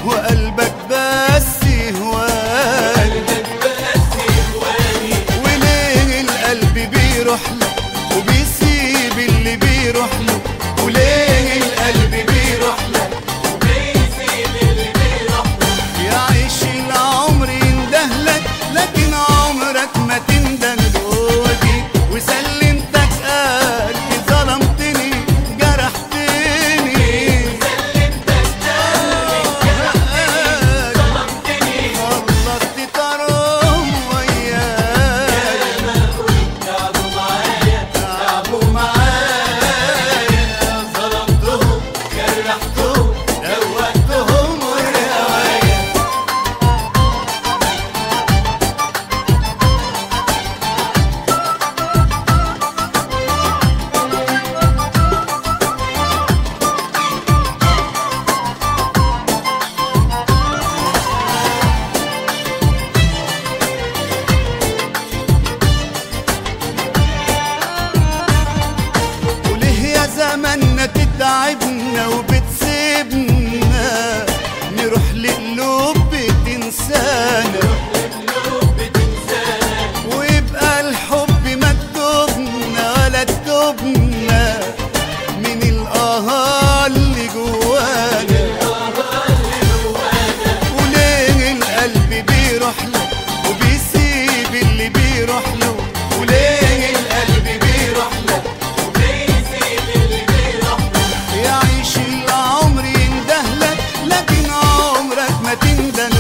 وقلبك بس يهواني وليه القلب بيروح له وبيسيب اللي بيروح له وليه القلب بيروح له يعيش العمر يندهلك لكن عمرك ما تندهله ودي وسلمتك قلبي ظلمتني جرحتني غلطت طرهم وياك تعبوا معايا ظلمتهم جرحتهم دوقتهم الرواية وليه يا زماننا تتعبنا وبتسيبنا نروح لقلوب بتنسانا ويبقى الحب مكتوبنا ولا تدوبنا من القهار اللي جوانا وليه القلب بيروح له وبيسيب اللي بيروح له وليه القلب بيروح له يعيش العمر يندهلك لكن عمرك ما تندم